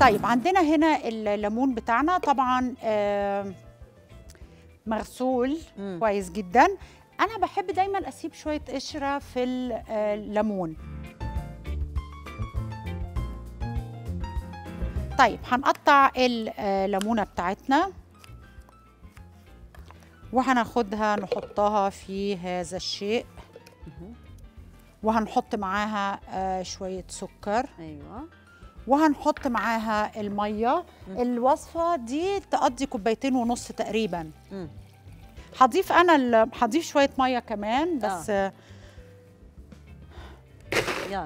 طيب عندنا هنا الليمون بتاعنا طبعا آه، مغسول مم. كويس جدا انا بحب دايما اسيب شويه قشره في الليمون طيب هنقطع الليمونه بتاعتنا وهناخدها نحطها في هذا الشيء وهنحط معاها آه، شويه سكر ايوه وهنحط معاها الميه الوصفه دي تقضي كوبايتين ونص تقريبا مم. هضيف انا ال- هضيف شويه ميه كمان بس آه. يلا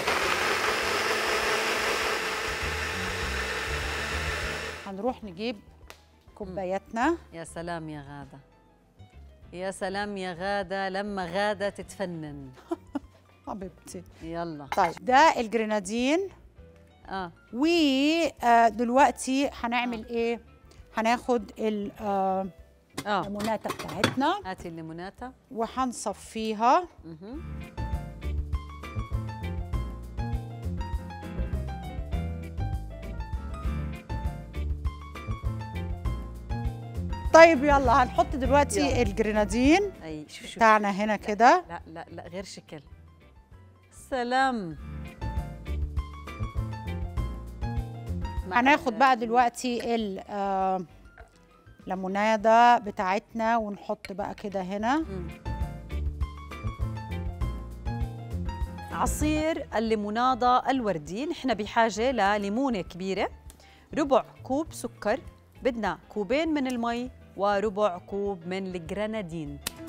هنروح نجيب كوباياتنا يا سلام يا غادة يا سلام يا غادة لما غادة تتفنن حبيبتي يلا طيب ده الجرينادين اه ودلوقتي هنعمل ايه هناخد اه الليموناته بتاعتنا هاتي الليموناتا وهنصفيها مهم. طيب يلا هنحط دلوقتي يلا. الجرينادين اي شوف شوف بتاعنا هنا كده لا لا لا غير شكل سلام مع- هناخد بقى دلوقتي ال آه، ليموناده بتاعتنا ونحط بقى كده هنا مم. عصير الليموناضة الوردي نحن بحاجة لليمونة كبيرة ربع كوب سكر بدنا كوبين من المي وربع كوب من الجرانادين